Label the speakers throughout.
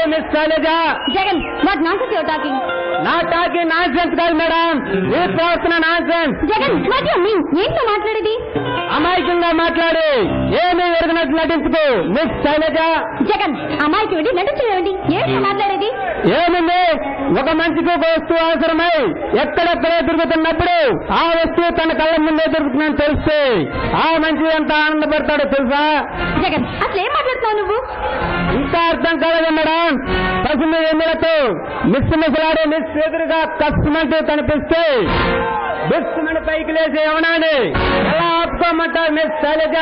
Speaker 1: Miss Shailaja
Speaker 2: Jagan what nonsense your talking
Speaker 1: నా టాకి nonsense కాదు మేడం మీరు ప్రవర్తన nonsense
Speaker 2: Jagan what you mean ఏంటో మాట్లాడేది
Speaker 1: అమాయకంగా మాట్లాడి ఏమీ ఎరగనట్టు నటించుకో మిస్ శైలజ
Speaker 2: జగన్ అమ్మాయికి వెళ్ళి నటించలేండి ఏంటో మాట్లాడేది
Speaker 1: ఏముంది ఒక మనిషికి ఒక వస్తువు అవసరమై ఎక్కడెక్కడో తిరుగుతున్నప్పుడు ఆ వస్తువు తన కళ్ళ ముందే దొరుకుతుందని తెలిస్తే ఆ మనిషి ఎంత ఆనందపడతాడో తెలుసా
Speaker 2: జగన్ అసలు ఏం మాట్లాడుతున్నావు నువ్వు
Speaker 1: ఇంకా అర్థం కాలేదు మేడం పసుపు ఎన్నులతో మిస్ మిసలాడే మిస్ ఎదురుగా కష్టమంటూ కనిపిస్తే బిస్మని పైకి లేచి ఏమనాలి ఎలా ఆపుకోమంటారు మిస్ శైలజ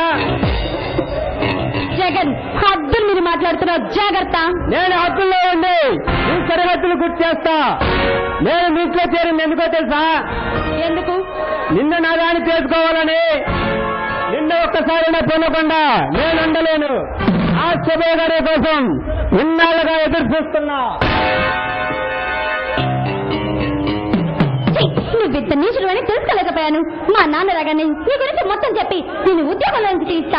Speaker 2: జగన్ హద్దులు మీరు మాట్లాడుతున్నావు జాగ్రత్త
Speaker 1: నేను హక్కుల్లో ఉండి ఈ సరిహద్దులు గుర్తు చేస్తా నేను మీ ఇంట్లో చేరింది ఎందుకో తెలుసా
Speaker 2: ఎందుకు
Speaker 1: నిన్ను నా దాన్ని చేసుకోవాలని నిన్ను ఒక్కసారి పొందకుండా నేను ఉండలేను ఆ శుభయ్య గారి కోసం ఇన్నాళ్ళుగా ఎదురు చూస్తున్నా
Speaker 2: ఛీ, నువ్వు ఇంత నీచుడు అని తెలుసుకోలేకపోయాను మా నాన్న రాగానే నీ గురించి మొత్తం చెప్పి నేను ఉద్యోగంలో నుంచి తీస్తా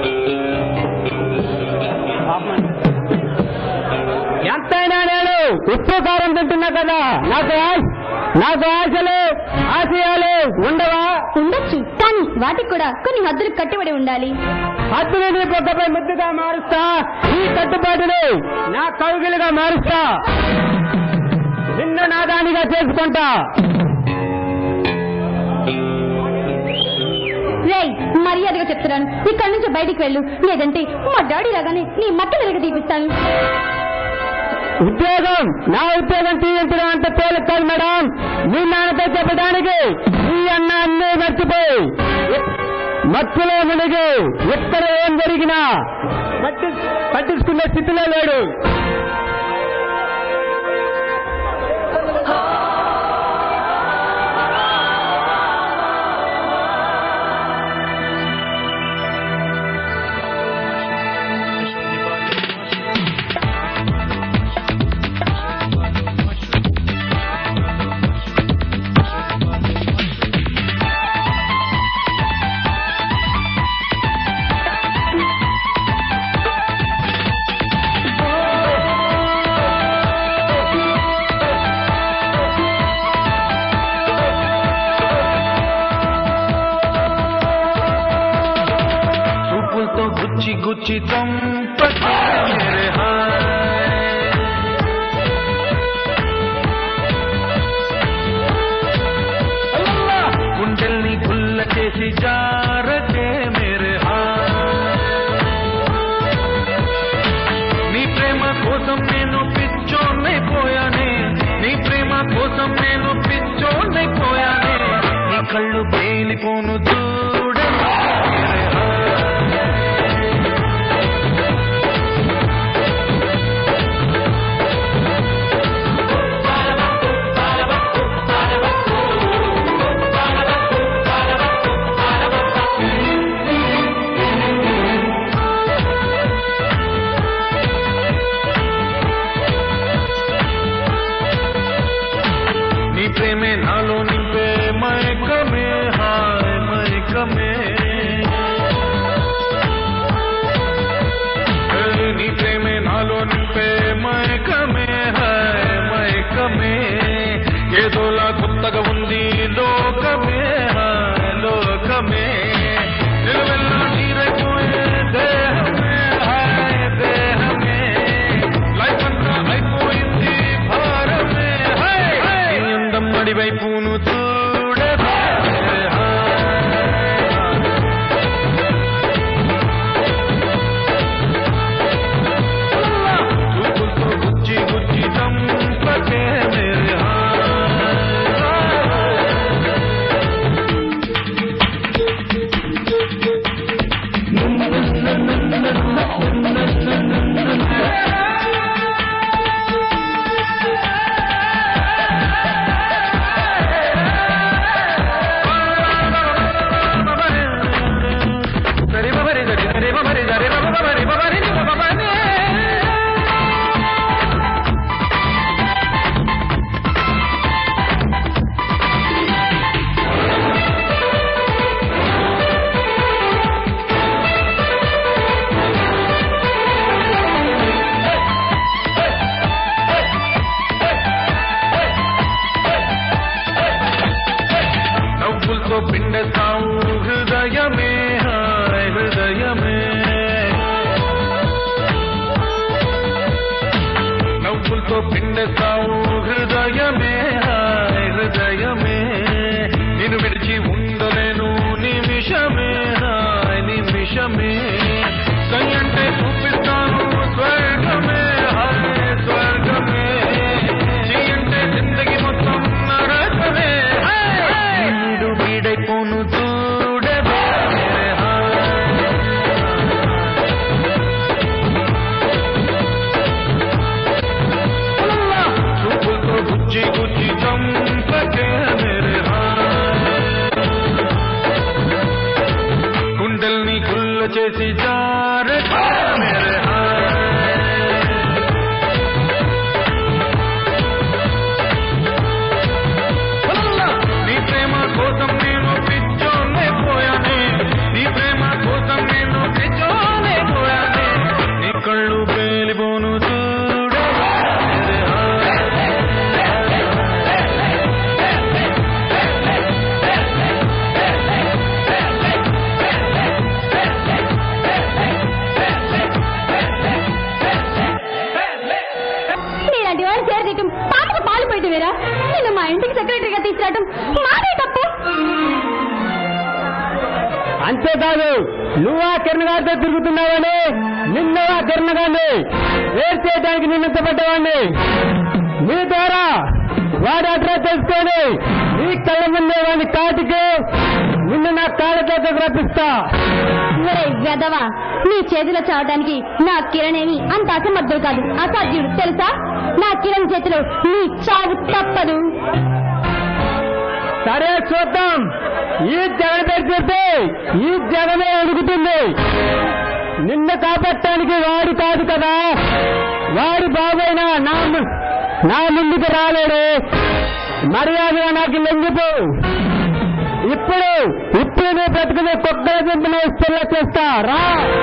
Speaker 1: ఎంతైనా నేను ఉప్పు కారం తింటున్నా కదా నాకు ఆశ- నాకు ఆశలు ఆశయాలు ఉండవా
Speaker 2: ఉండొచ్చు కానీ వాటికి కూడా కొన్ని హద్దులు కట్టుబడి ఉండాలి
Speaker 1: హద్దుని నీ పొద్దపై ముద్దుగా మారుస్తా ఈ కట్టుబాటుని నా కౌగిలిగా మారుస్తా నిన్ను నాదానిగా చేసుకుంటా
Speaker 2: రేయ్ మర్యాదగా చెప్తున్నాను ఇక్కడి నుంచి బయటికి వెళ్ళు లేదంటే మా డాడీ రాగానే నీ మట్టి వెలుగు తీపిస్తాను
Speaker 1: ఉద్యోగం నా ఉద్యోగం తీయించడం అంత తేలిక కాదు మేడం మీ నాన్నతో చెప్పడానికి మీ అన్న అన్నీ మర్చిపోయి మత్తులో మునిగి ఎక్కడ ఏం జరిగినా పట్టి పట్టించుకునే స్థితిలో లేడు
Speaker 3: చూపులతో గుచ్చి గుచ్చి చంపకే మేరే హాయ్ గుండెల్ని గుల్ల చేసి జారకే మేరే హాయ్ నీ ప్రేమ కోసం నేను పిచ్చోన్నైపోయానే నీ ప్రేమ కోసం నేను పిచ్చోన్నైపోయానే నీ కళ్ళు పేలిపోను చూడే మేరే హాయ్ నీ ప్రేమే నాలో నింపే మైకమే హాయ్ మైకమే ఏ, నీ ప్రేమే నాలో నింపే మైకమే హాయ్ మైకమే ఏదోలా కొత్తగా ఉంది లోకమే హాయ్ లోకమే నిలువెల్లా నీరైపోయే దేహమే హాయ్ దేహమే లైఫ్ అంతా అయిపోయింది భారమే హాయ్ హాయ్ నీ అందం అడివైపును చూడే చూపులతో గుచ్చి గుచ్చి చంపకే మేరే హాయ్ పిండేస్తావు హృదయమే హాయ్ హృదయమే నిన్ను విడిచి ఉండలేను నిమిషమే హాయ్ నిమిషమే కై అంటే చూపిస్తాను స్వర్గమే హాయ్ స్వర్గమే చెయ్యి అంటే జిందగీ మొత్తం నరకమే హాయ్ వీడు వీడైపోను చూడవే హాయ్ చూపులతో గుచ్చి గుచ్చి చంపకే మేరే హాయ్ గుండెల్ని గుల్ల చేసి జారకే మేరే హాయ్ నీ ప్రేమ కోసం నేను పిచ్చోనే పోయానే నీ ప్రేమ కోసం నేను పిచ్చోనే పోయానే నీ కళ్ళు పేలిపోను చూడవే మేరే హాయ్
Speaker 2: నీలాంటి వాడు చేరదీయటం పాటకు పాలు పోయటం వేరా నేను మా ఇంటికి సెక్రటరీగా తీసుకురావటం మాదే తప్పు
Speaker 1: అంతేకాదు నువ్వా కిరణ్ గారితో తిరుగుతున్నావని నిన్నవా కిరణ్ గారిని వేరు చేయడానికి నిన్నెత్తపడ్డవాడిని నీ ద్వారా వాడి అడ్రస్ తెలుసుకొని నీ కళ్ళ ముందే వాడిని కాటికి నిన్ను నా కాళ్ళ చేతకు రప్పిస్తా
Speaker 2: ఒరే వెదవా నీ చేతిలో చావడానికి నా కిరణ్ ఏమి అంత అసమర్థుడు కాదు అసాధ్యుడు తెలుసా నా కిరణ్ చేతిలో నీ చావు తప్పదు
Speaker 1: సరే చూద్దాం ఈ జగన్ పేరు చెప్తే ఈ జగనే అడుగుతుంది నిన్ను కాపాడటానికి వాడు కాదు కదా వాడి బాబైనా నా ము- నా ముందుకు రాలేడు మర్యాదగా నాకు లొంగిపో ఇప్పుడు ఇప్పుడు నీ బ్రతుకుని కుక్కల దింపున ఇస్తున్నా చేస్తా రా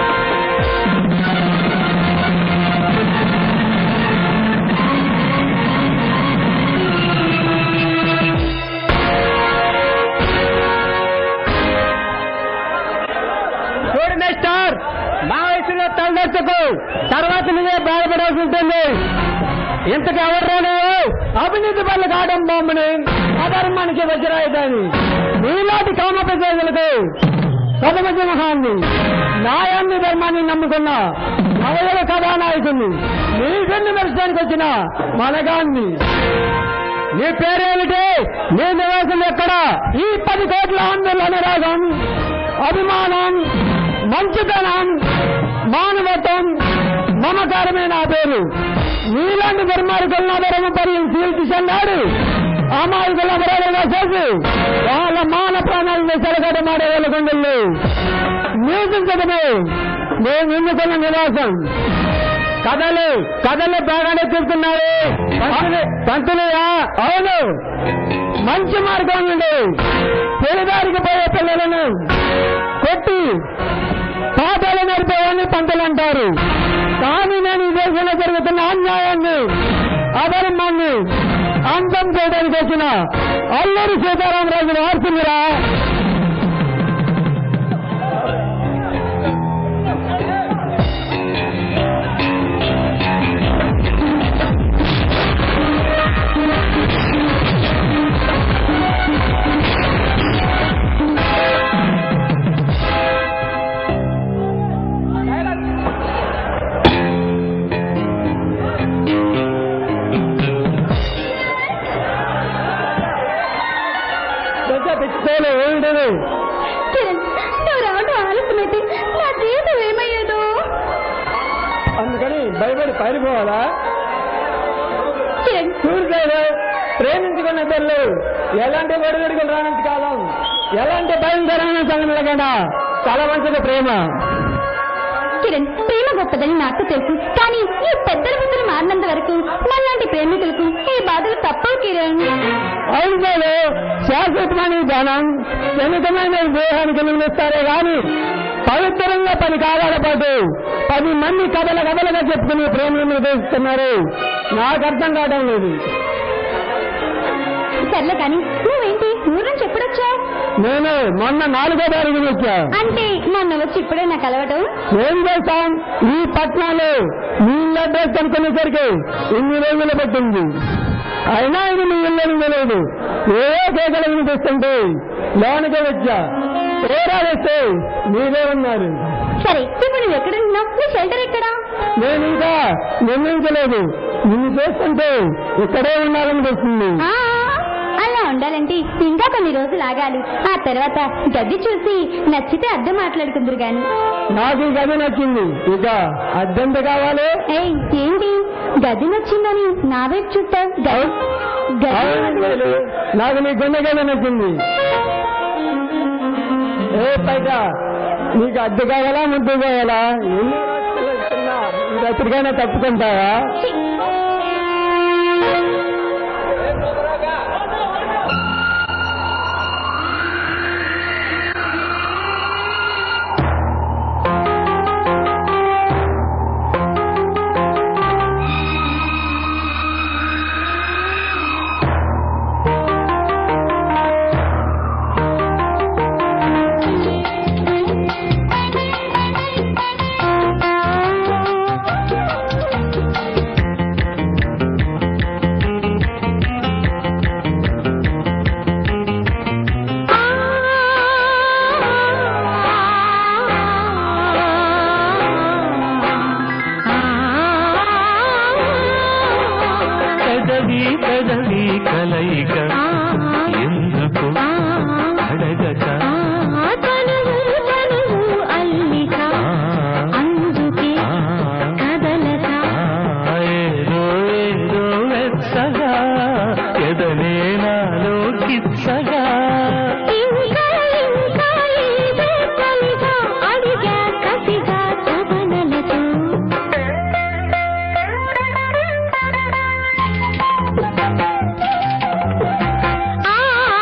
Speaker 1: చూడు మిస్టర్ మా వయసులో తలదచ్చకు తర్వాత నువ్వే బాధపడాల్సి ఉంటుంది ఇంతకు ఎవర్రా నువ్వు అవినీతి పనులు కావడం బొమ్మని అధర్మానికి వజ్రాయుధాన్ని నీలాంటి కామ ప్రజలకు ప్రథమ సింహాన్ని న్యాయాన్ని ధర్మాన్ని నమ్ముకున్న నవయుల కథానాయకుని నీకన్ని మెరచడానికి వచ్చిన మనగాన్ని నీ పేరేమిటి నీ నివాసం ఎక్కడ ఈ పది కోట్ల ఆందోళన అనురాగం అభిమానం మంచితనం మానవత్వం మమకారమే నా పేరు నీలాంటి దుర్మార్గుల నగరము పర్యం చీల్చిన్నాడు అమాయకుల అమరాలుగా చేసి వాళ్ళ మాన ప్రాణాలను చెలగడమాడే వాళ్ళ గుండెల్లో నివసించడమే నేను ఎన్నుకున్న నివాసం కథలు కథలు బాగానే చెప్తున్నారు పంతులు- పంతులుగా అవును మంచి మార్గం నుండి పెళ్లిదారికి పోయే పిల్లలను కొట్టి పాఠాలు నేర్పేవాడిని పంతులు అంటారు కానీ నేను ఈ దేశంలో జరుగుతున్న అన్యాయాన్ని అధర్మాన్ని అంతం చేయడానికి వచ్చిన అల్లూరి సీతారామరాజు వార్తుందిరా పెద్ద పిచ్చుకోలు ఏమిటది
Speaker 2: కిరణ్ నువ్వు రావడం ఆలస్యమైతే నా జీవితం ఏమయ్యేదో
Speaker 1: అందుకని భయపడి పారిపోవాలా
Speaker 2: కిరణ్
Speaker 1: చూడలేదు ప్రేమించుకున్న ఇద్దరు ఎలాంటి ఒడిగడుగులు రానంత కాలం ఎలాంటి భయంకరమైన సంఘటనల కన్నా చాలా మంచిది ప్రేమ
Speaker 2: కిరణ్ ప్రేమ గొప్పదని నాకు తెలుసు కానీ ఈ పెద్దల బుద్ధులు మారినంత వరకు మనలాంటి ప్రేమికులకు ఈ బాధలు తప్పవు కిరణ్
Speaker 1: అవును శాశ్వతమైన ధనం సున్నితమైన దేహానికి నిర్మిస్తారే గాని పవిత్రంగా పది కాలాల పాటు పది మంది కథల కథలుగా చెప్పుకుని ప్రేమను నిర్దేశిస్తున్నారు నాకు అర్థం కావడం లేదు
Speaker 2: సర్లే కానీ నువ్వేంటి ఊరు నుంచి ఎప్పుడొచ్చావు
Speaker 1: నేను మొన్న నాలుగో తారీఖున వచ్చా
Speaker 2: అంటే మొన్న వచ్చి ఇప్పుడే నాకు కలవటం
Speaker 1: ఏం చేస్తాం ఈ పట్నాలు మీ అడ్రస్ అనుకునేసరికి ఇన్ని రోజులు పట్టింది అయినా ఇది మీ ఇల్లు తెలియదు ఏ కేకలు వినిపిస్తుంటే లోనికి వచ్చా ఏరా వస్తే మీరే ఉన్నారు
Speaker 2: సరే ఇప్పుడు నువ్వు ఎక్కడ ఉంటున్నావు నీ షెల్టర్ ఎక్కడా
Speaker 1: నేను ఇంకా నిర్ణయించలేదు నిన్ను చేస్తుంటే ఇక్కడే ఉండాలనిపిస్తుంది
Speaker 2: ఆ, అలా ఉండాలంటే ఇంకా కొన్ని రోజులు ఆగాలి ఆ తర్వాత గడ్డి చూసి నచ్చితే అద్దె మాట్లాడుకుందరు గాని
Speaker 1: నాకు ఈ గది నచ్చింది ఇక అద్దెంత కావాలి
Speaker 2: ఏయ్ ఏంటి గది నచ్చిందని నా వైపు చూస్తావు గది
Speaker 1: అవును,
Speaker 2: గది
Speaker 1: లేదు. నాకు నీ గుండెగానే నచ్చింది ఏ పైక నీకు అద్దె కావాలా ముద్దు కావాలా ఎన్ని రాత్రులు వచ్చినా ఈ రాత్రికైనా తప్పుకుంటావా
Speaker 2: ఛీ!
Speaker 3: పెదవి పెదవి కలయిక ఎందుకు అడగక
Speaker 2: తనువు తనువు అల్లిక అందుకే
Speaker 3: ఆ,
Speaker 2: కదలక
Speaker 3: ఆ, ఏదో ఏదో వెచ్చగా ఎదనే నాలో కిచ్చగా
Speaker 2: ఇంకా ఇంకా ఏదో కలిగా అడిగా కసిగా తపనలతో ఆ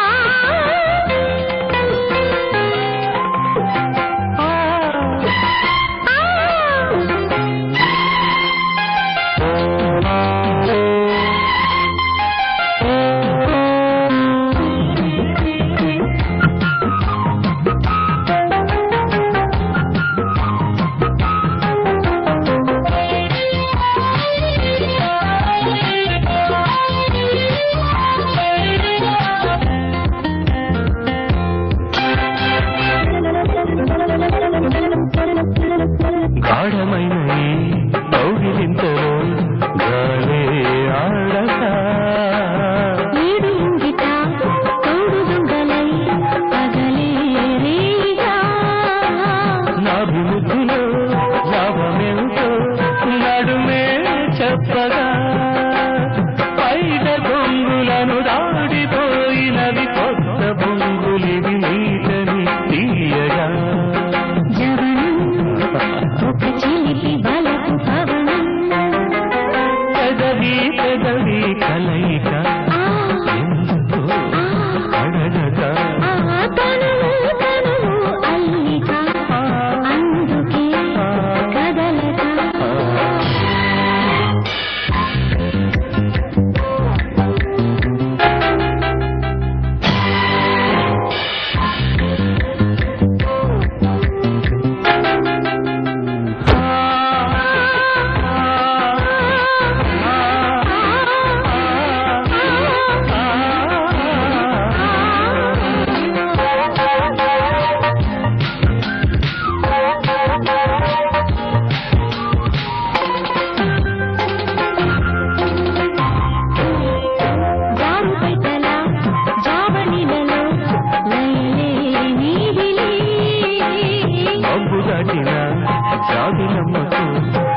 Speaker 3: గాఢమైన ఈ కౌగిలింతలో గాలే ఆడక
Speaker 2: ఏడు ఇంగిట తోడు దొంగలై పగలే రేగా
Speaker 3: నాభిముద్దులో లాభమేమిటో నడుమే చెప్పగా పైట బొంగులను దాడిపోయినవి కొత్త బొంగులివి నీటని తీయగా
Speaker 2: జవనం ఒక చిలిపి బలపు పవనం
Speaker 3: పెదవి పెదవి కలయిక
Speaker 2: ఆ
Speaker 3: ఎందుకు అడగక
Speaker 2: ఆ తనువు తనువు అల్లిక అందుకే కదలక జారు పెట్టల జావళిలలో లయలే నీవిలే
Speaker 3: అబ్బు దాటిన జాబిలమ్మకు